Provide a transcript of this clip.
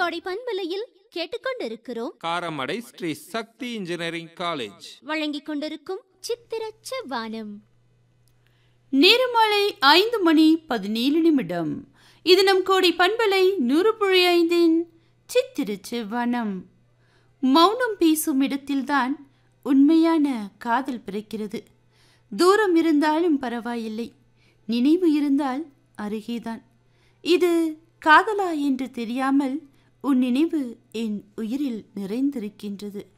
கோடை பண்பலையில் கேட்டுக்கொண்டிருக்கிறோம் காரமடை ஸ்ரீ சக்தி இன்ஜினியரிங் காலேஜ் வழங்கிக் கொண்டிருக்கும் சித்திரச்ச வானம் நேரமாலை ஐந்து மணி பதினேழு நிமிடம் இது நம் கோடி பண்பலை நூறு புள்ளி ஐந்தின் சித்திருச்சு வனம் மௌனம் பேசும் இடத்தில்தான் உண்மையான காதல் பிறக்கிறது தூரம் இருந்தாலும் பரவாயில்லை நினைவு இருந்தால் அருகேதான் இது காதலா என்று தெரியாமல் உன் நினைவு என் உயிரில் நிறைந்திருக்கின்றது